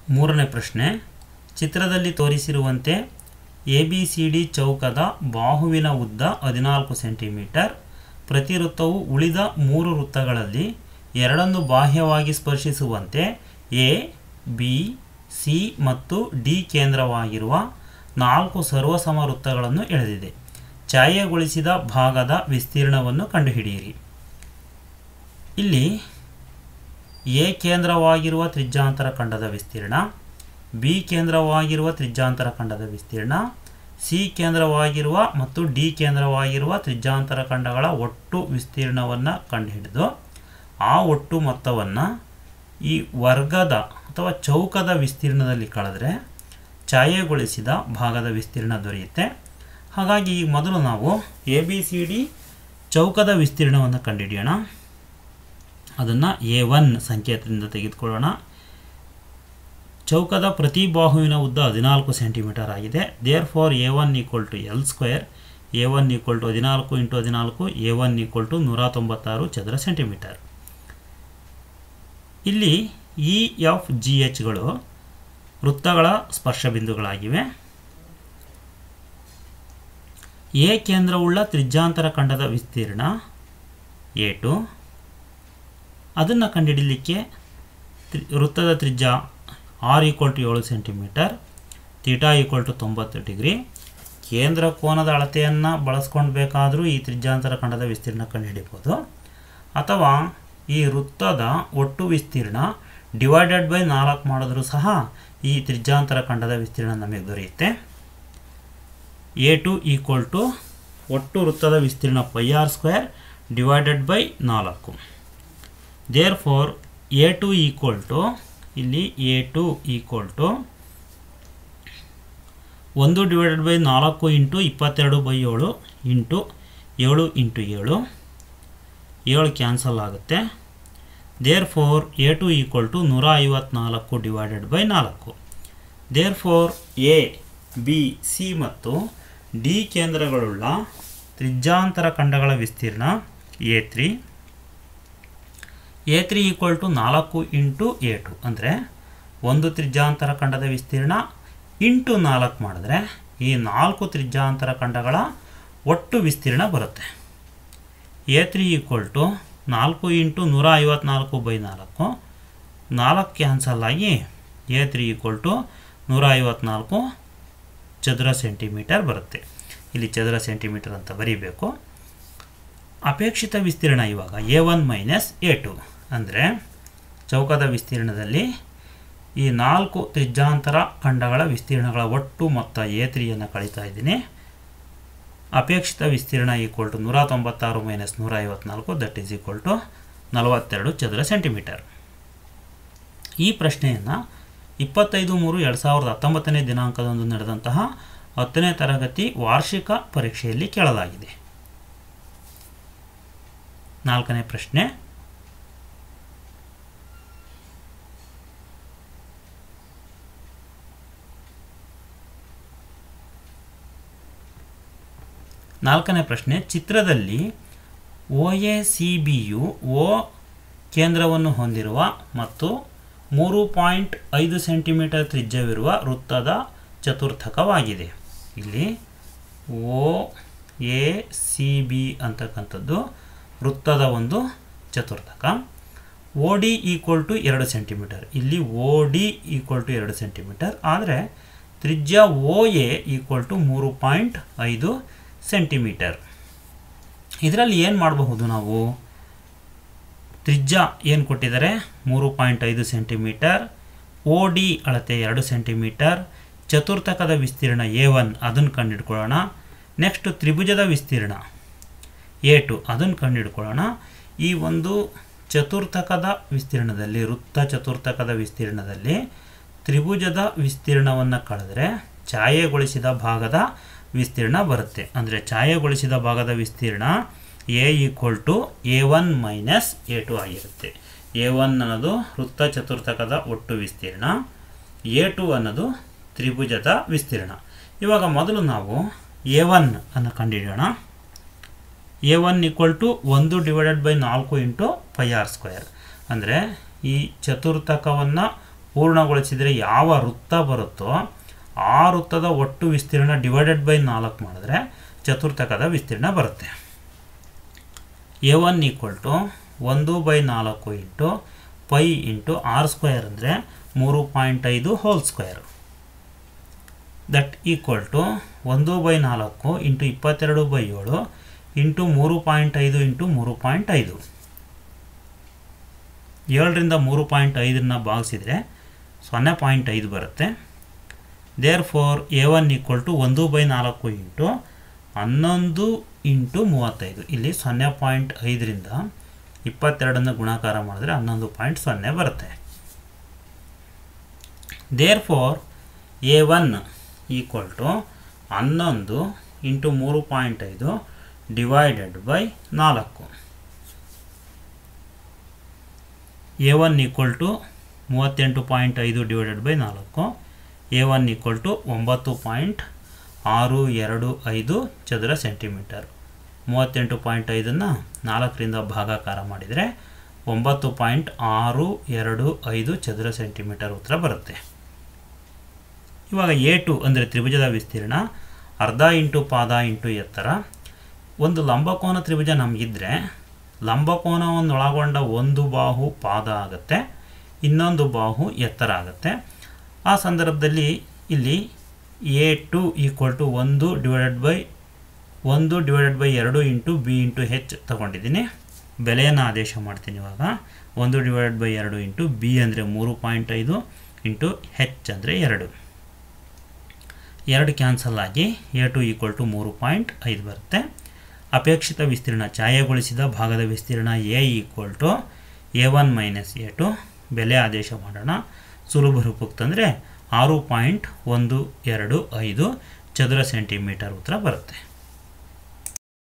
ಮೂರನೇ ಪ್ರಶ್ನೆ ಚಿತ್ರದಲ್ಲಿ ತೋರಿಸಿರುವಂತೆ ಎ ಬಿ ಸಿ ಡಿ ಚೌಕದ ಬಾಹುವಿನ ಉದ್ದ ಹದಿನಾಲ್ಕು ಸೆಂಟಿಮೀಟರ್ ಪ್ರತಿ ವೃತ್ತವು ಉಳಿದ ಮೂರು ವೃತ್ತಗಳಲ್ಲಿ ಎರಡನ್ನು ಬಾಹ್ಯವಾಗಿ ಸ್ಪರ್ಶಿಸುವಂತೆ ಎ ಬಿ ಸಿ ಮತ್ತು ಡಿ ಕೇಂದ್ರವಾಗಿರುವ ನಾಲ್ಕು ಸರ್ವಸಮ ವೃತ್ತಗಳನ್ನು ಎಳೆದಿದೆ ಛಾಯೆಗೊಳಿಸಿದ ಭಾಗದ ವಿಸ್ತೀರ್ಣವನ್ನು ಕಂಡುಹಿಡಿಯಿರಿ ಇಲ್ಲಿ ಎ ಕೇಂದ್ರವಾಗಿರುವ ತ್ರಿಜ್ಯಾಂತರ ಖಂಡದ ವಿಸ್ತೀರ್ಣ ಬಿ ಕೇಂದ್ರವಾಗಿರುವ ತ್ರಿಜ್ಯಾಂತರ ಖಂಡದ ವಿಸ್ತೀರ್ಣ ಸಿ ಕೇಂದ್ರವಾಗಿರುವ ಮತ್ತು ಡಿ ಕೇಂದ್ರವಾಗಿರುವ ತ್ರಿಜ್ಯಾಂತರ ಖಂಡಗಳ ಒಟ್ಟು ವಿಸ್ತೀರ್ಣವನ್ನು ಕಂಡುಹಿಡಿದು ಆ ಒಟ್ಟು ಮೊತ್ತವನ್ನು ಈ ವರ್ಗದ ಅಥವಾ ಚೌಕದ ವಿಸ್ತೀರ್ಣದಲ್ಲಿ ಕಳೆದ್ರೆ ಛಾಯೆಗೊಳಿಸಿದ ಭಾಗದ ವಿಸ್ತೀರ್ಣ ದೊರೆಯುತ್ತೆ ಹಾಗಾಗಿ ಈಗ ಮೊದಲು ನಾವು ಎ ಬಿ ಸಿ ಡಿ ಚೌಕದ ವಿಸ್ತೀರ್ಣವನ್ನು ಕಂಡುಹಿಡಿಯೋಣ ಅದನ್ನು ಎ ಒನ್ ಸಂಕೇತದಿಂದ ತೆಗೆದುಕೊಳ್ಳೋಣ ಚೌಕದ ಪ್ರತಿ ಬಾಹುವಿನ ಉದ್ದ ಹದಿನಾಲ್ಕು ಸೆಂಟಿಮೀಟರ್ ಆಗಿದೆ therefore A one equal to L square A one equal to ಹದಿನಾಲ್ಕು ಇಂಟು ಹದಿನಾಲ್ಕು ಎ ಒನ್ ಈಕ್ವಲ್ ಟು ನೂರ ತೊಂಬತ್ತಾರು ಚದರ ಸೆಂಟಿಮೀಟರ್ ಇಲ್ಲಿ ಇ ಎಫ್ ಜಿ ಎಚ್ಗಳು ವೃತ್ತಗಳ ಸ್ಪರ್ಶ ಬಿಂದುಗಳಾಗಿವೆ ಎ ಕೇಂದ್ರವುಳ್ಳ ತ್ರಿಜ್ಯಾಂತರ ಖಂಡದ ವಿಸ್ತೀರ್ಣ ಎ ಟು ಅದನ್ನು ಕಂಡುಹಿಡಲಿಕ್ಕೆ ತ್ರಿ- ವೃತ್ತದ ತ್ರಿಜ್ಯ ಆರ್ ಈಕ್ವಲ್ ಟು ಏಳು ಸೆಂಟಿಮೀಟರ್ ತೀಟಾ ಈಕ್ವಲ್ ಟು ತೊಂಬತ್ತು ಡಿಗ್ರಿ ಕೇಂದ್ರ ಕೋನದ ಅಳತೆಯನ್ನು ಬಳಸ್ಕೊಂಡು ಬೇಕಾದರೂ ಈ ತ್ರಿಜ್ಯಾಂತರ ಖಂಡದ ವಿಸ್ತೀರ್ಣ ಕಂಡುಹಿಡಿಬೋದು ಅಥವಾ ಈ ವೃತ್ತದ ಒಟ್ಟು ವಿಸ್ತೀರ್ಣ ಡಿವೈಡೆಡ್ ಬೈ ನಾಲ್ಕು ಮಾಡಿದ್ರೂ ಸಹ ಈ ತ್ರಿಜ್ಯಾಂತರ ಖಂಡದ ವಿಸ್ತೀರ್ಣ ನಮಗೆ ದೊರೆಯುತ್ತೆ ಎ ಟು ಈಕ್ವಲ್ ಟು ಒಟ್ಟು ವೃತ್ತದ ವಿಸ್ತೀರ್ಣ pi R square divided by ನಾಲ್ಕು therefore A two equal to ಇಲ್ಲಿ ಎ ಟು ಈಕ್ವಲ್ ಟು ಒಂದು ಡಿವೈಡೆಡ್ ಬೈ ನಾಲ್ಕು ಇಂಟು ಇಪ್ಪತ್ತೆರಡು ಬೈ ಏಳು ಇಂಟು ಏಳು ಇಂಟು ಏಳು ಏಳು ಕ್ಯಾನ್ಸಲ್ ಆಗುತ್ತೆ therefore A two equal to ನೂರ ಐವತ್ನಾಲ್ಕು ಡಿವೈಡೆಡ್ ಬೈ ನಾಲ್ಕು therefore A B C ಮತ್ತು ಡಿ ಕೇಂದ್ರಗಳುಳ್ಳ ತ್ರಿಜ್ಯಾಂತರ ಖಂಡಗಳ ವಿಸ್ತೀರ್ಣ A three A three equal to ನಾಲ್ಕು ಇಂಟು ಎ ಟು ಅಂದರೆ ಒಂದು ತ್ರಿಜ್ಯಾಂತರ ಖಂಡದ ವಿಸ್ತೀರ್ಣ ಇಂಟು ನಾಲ್ಕು ಮಾಡಿದ್ರೆ ಈ ನಾಲ್ಕು ತ್ರಿಜ್ಯಾಂತರ ಖಂಡಗಳ ಒಟ್ಟು ವಿಸ್ತೀರ್ಣ ಬರುತ್ತೆ ಎ ತ್ರೀ ಈಕ್ವಲ್ ಟು ನಾಲ್ಕು ಇಂಟು ನೂರ ಐವತ್ನಾಲ್ಕು ಬೈ ನಾಲ್ಕು ನಾಲ್ಕು ಕ್ಯಾನ್ಸಲ್ ಆಗಿ ಎ ತ್ರೀ ಈಕ್ವಲ್ ಟು ನೂರ ಐವತ್ನಾಲ್ಕು ಚದರ ಸೆಂಟಿಮೀಟರ್ ಬರುತ್ತೆ ಇಲ್ಲಿ ಚದರ ಸೆಂಟಿಮೀಟರ್ ಅಂತ ಬರೀಬೇಕು ಅಪೇಕ್ಷಿತ ವಿಸ್ತೀರ್ಣ ಇವಾಗ A one minus A two ಅಂದರೆ ಚೌಕದ ವಿಸ್ತೀರ್ಣದಲ್ಲಿ ಈ ನಾಲ್ಕು ತ್ರಿಜ್ಯಾಂತರ ಖಂಡಗಳ ವಿಸ್ತೀರ್ಣಗಳ ಒಟ್ಟು ಮೊತ್ತ ಎ ತ್ರೀಯನ್ನು ಕಳೀತಾ ಇದ್ದೀನಿ ಅಪೇಕ್ಷಿತ ವಿಸ್ತೀರ್ಣ ಈಕ್ವಲ್ ಟು ನೂರ ತೊಂಬತ್ತಾರು ಮೈನಸ್ ನೂರ ಐವತ್ನಾಲ್ಕು ದಟ್ ಈಸ್ ಈಕ್ವಲ್ ಟು ನಲವತ್ತೆರಡು ಚದರ ಸೆಂಟಿಮೀಟರ್ ಈ ಪ್ರಶ್ನೆಯನ್ನು ಇಪ್ಪತ್ತೈದು ಮೂರು ಎರಡು ಸಾವಿರದ ಹತ್ತೊಂಬತ್ತನೇ ದಿನಾಂಕದಂದು ನಡೆದಂತಹ ಹತ್ತನೇ ತರಗತಿ ವಾರ್ಷಿಕ ಪರೀಕ್ಷೆಯಲ್ಲಿ ಕೇಳಲಾಗಿದೆ ನಾಲ್ಕನೇ ಪ್ರಶ್ನೆ ನಾಲ್ಕನೇ ಪ್ರಶ್ನೆ ಚಿತ್ರದಲ್ಲಿ ಒ ಎ ಸಿ ಬಿಯು ಒ ಕೇಂದ್ರವನ್ನು ಹೊಂದಿರುವ ಮತ್ತು ಮೂರು ಪಾಯಿಂಟ್ ಐದು ಸೆಂಟಿಮೀಟರ್ ತ್ರಿಜ್ಯವಿರುವ ವೃತ್ತದ ಚತುರ್ಥಕವಾಗಿದೆ ಇಲ್ಲಿ ಒ ಎ ಸಿ ಬಿ ಅಂತಕ್ಕಂಥದ್ದು ವೃತ್ತದ ಒಂದು ಚತುರ್ಥಕ ಓ ಡಿ ಈಕ್ವಲ್ ಟು ಎರಡು ಸೆಂಟಿಮೀಟರ್ ಇಲ್ಲಿ ಓ ಡಿ ಈಕ್ವಲ್ ಟು ಎರಡು ಸೆಂಟಿಮೀಟರ್ ಆದರೆ ತ್ರಿಜ್ಯ ಓ ಎ ಈಕ್ವಲ್ ಟು ಮೂರು ಪಾಯಿಂಟ್ ಐದು ಸೆಂಟಿಮೀಟರ್ ಇದರಲ್ಲಿ ಏನು ಮಾಡಬಹುದು ನಾವು ತ್ರಿಜ್ಯ ಏನು ಕೊಟ್ಟಿದ್ದಾರೆ ಮೂರು ಪಾಯಿಂಟ್ ಐದು ಸೆಂಟಿಮೀಟರ್ ಓ ಡಿ ಅಳತೆ ಎರಡು ಸೆಂಟಿಮೀಟರ್ ಚತುರ್ಥಕದ ವಿಸ್ತೀರ್ಣ ಎ ಒನ್ ಅದನ್ನು ಕಂಡುಹಿಡ್ಕೊಳ್ಳೋಣ ನೆಕ್ಸ್ಟ್ ತ್ರಿಭುಜದ ವಿಸ್ತೀರ್ಣ ಎ ಟು ಅದನ್ನು ಕಂಡುಹಿಡ್ಕೊಳ್ಳೋಣ ಈ ಒಂದು ಚತುರ್ಥಕದ ವಿಸ್ತೀರ್ಣದಲ್ಲಿ ವೃತ್ತ ಚತುರ್ಥಕದ ವಿಸ್ತೀರ್ಣದಲ್ಲಿ ತ್ರಿಭುಜದ ವಿಸ್ತೀರ್ಣವನ್ನು ಕಳೆದ್ರೆ ಛಾಯೆಗೊಳಿಸಿದ ಭಾಗದ ವಿಸ್ತೀರ್ಣ ಬರುತ್ತೆ ಅಂದರೆ ಛಾಯೆಗೊಳಿಸಿದ ಭಾಗದ ವಿಸ್ತೀರ್ಣ A equal to A one minus A two ಆಗಿರುತ್ತೆ ಎ ಒನ್ ಅನ್ನೋದು ವೃತ್ತ ಚತುರ್ಥಕದ ಒಟ್ಟು ವಿಸ್ತೀರ್ಣ ಎ ಟು ಅನ್ನೋದು ತ್ರಿಭುಜದ ವಿಸ್ತೀರ್ಣ ಇವಾಗ ಮೊದಲು ನಾವು ಎ ಒನ್ ಅನ್ನು ಕಂಡುಹಿಡಿಯೋಣ ಎ ಒನ್ ಈಕ್ವಲ್ ಟು ಒಂದು ಡಿವೈಡೆಡ್ ಬೈ ನಾಲ್ಕು ಇಂಟು ಪೈ ಆರ್ ಸ್ಕ್ವೇರ್ ಅಂದರೆ ಈ ಚತುರ್ಥಕವನ್ನು ಪೂರ್ಣಗೊಳಿಸಿದರೆ ಯಾವ ವೃತ್ತ ಬರುತ್ತೋ ಆ ವೃತ್ತದ ಒಟ್ಟು ವಿಸ್ತೀರ್ಣ ಡಿವೈಡೆಡ್ ಬೈ ನಾಲ್ಕು ಮಾಡಿದ್ರೆ ಚತುರ್ಥಕದ ವಿಸ್ತೀರ್ಣ ಬರುತ್ತೆ ಎ ಒನ್ ಈಕ್ವಲ್ ಟು ಒಂದು ಬೈ ನಾಲ್ಕು into pi into R square ಅಂದರೆ ಮೂರು ಪಾಯಿಂಟ್ ಐದು whole square that equal to ಒಂದು ಬೈ ನಾಲ್ಕು ಇಂಟು ಇಪ್ಪತ್ತೆರಡು ಬೈ ಏಳು ಇಂಟು ಮೂರು ಪಾಯಿಂಟ್ ಐದು ಇಂಟು ಮೂರು ಪಾಯಿಂಟ್ ಐದು ಏಳರಿಂದ ಮೂರು ಪಾಯಿಂಟ್ ಐದನ್ನ ಭಾಗಿಸಿದರೆ ಸೊನ್ನೆ ಪಾಯಿಂಟ್ ಐದು ಬರುತ್ತೆ therefore A one equal to ಒಂದು ಬೈ ನಾಲ್ಕು ಇಂಟು ಹನ್ನೊಂದು ಇಂಟು ಮೂವತ್ತೈದು ಇಲ್ಲಿ ಸೊನ್ನೆ ಪಾಯಿಂಟ್ ಐದರಿಂದ ಇಪ್ಪತ್ತೆರಡನ್ನು ಗುಣಾಕಾರ ಮಾಡಿದ್ರೆ ಹನ್ನೊಂದು ಪಾಯಿಂಟ್ ಸೊನ್ನೆ ಬರುತ್ತೆ therefore A one equal to ಹನ್ನೊಂದು ಇಂಟು ಮೂರು ಪಾಯಿಂಟ್ ಐದು ಡಿವೈಡೆಡ್ ಬೈ ನಾಲ್ಕು ಎ ಒನ್ ಈಕ್ವಲ್ ಟು ಮೂವತ್ತೆಂಟು ಪಾಯಿಂಟ್ ಐದು ಡಿವೈಡೆಡ್ ಬೈ ನಾಲ್ಕು ಎ ಒನ್ ಈಕ್ವಲ್ ಟು ಒಂಬತ್ತು ಪಾಯಿಂಟ್ ಆರು ಎರಡು ಐದು ಚದರ ಸೆಂಟಿಮೀಟರ್ ಮೂವತ್ತೆಂಟು ಪಾಯಿಂಟ್ ಐದನ್ನು ನಾಲ್ಕರಿಂದ ಭಾಗಾಕಾರ ಮಾಡಿದರೆ ಒಂಬತ್ತು ಪಾಯಿಂಟ್ ಆರು ಎರಡು ಐದು ಚದರ ಸೆಂಟಿಮೀಟರ್ ಉತ್ತರ ಬರುತ್ತೆ ಇವಾಗ ಎ ಟು ಅಂದರೆ ತ್ರಿಭುಜದ ವಿಸ್ತೀರ್ಣ ಅರ್ಧ ಇಂಟು ಪಾದ ಇಂಟು ಎತ್ತರ ಒಂದು ಲಂಬಕೋನ ತ್ರಿಭುಜ ನಮಗಿದ್ರೆ ಲಂಬಕೋನವನ್ನು ಒಳಗೊಂಡ ಒಂದು ಬಾಹು ಪಾದ ಆಗುತ್ತೆ ಇನ್ನೊಂದು ಬಾಹು ಎತ್ತರ ಆಗುತ್ತೆ ಆ ಸಂದರ್ಭದಲ್ಲಿ ಇಲ್ಲಿ ಎ ಟು ಈಕ್ವಲ್ ಟು ಒಂದು ಡಿವೈಡೆಡ್ ಬೈ ಒಂದು ಡಿವೈಡೆಡ್ ಬೈ ಎರಡು ಇಂಟು ಬಿ ಇಂಟು ಹೆಚ್ ತಗೊಂಡಿದ್ದೀನಿ ಬೆಲೆಯನ್ನು ಆದೇಶ ಮಾಡ್ತೀನಿ ಇವಾಗ ಒಂದು ಡಿವೈಡೆಡ್ ಬೈ ಎರಡು ಇಂಟು ಬಿ ಅಂದರೆ ಮೂರು ಪಾಯಿಂಟ್ ಐದು ಇಂಟು ಹೆಚ್ ಅಂದರೆ ಎರಡು ಎರಡು ಕ್ಯಾನ್ಸಲ್ ಆಗಿ ಎ ಟು ಈಕ್ವಲ್ ಟು ಮೂರು ಪಾಯಿಂಟ್ ಐದು ಬರುತ್ತೆ ಅಪೇಕ್ಷಿತ ವಿಸ್ತೀರ್ಣ ಛಾಯೆಗೊಳಿಸಿದ ಭಾಗದ ವಿಸ್ತೀರ್ಣ A equal to A one minus A two ಬೆಲೆ ಆದೇಶ ಮಾಡೋಣ ಸುಲಭ ರೂಪಕ್ಕೆ ತಂದರೆ ಆರು ಪಾಯಿಂಟ್ ಒಂದು ಎರಡು ಐದು ಚದುರ ಸೆಂಟಿಮೀಟರ್ ಉತ್ತರ ಬರುತ್ತೆ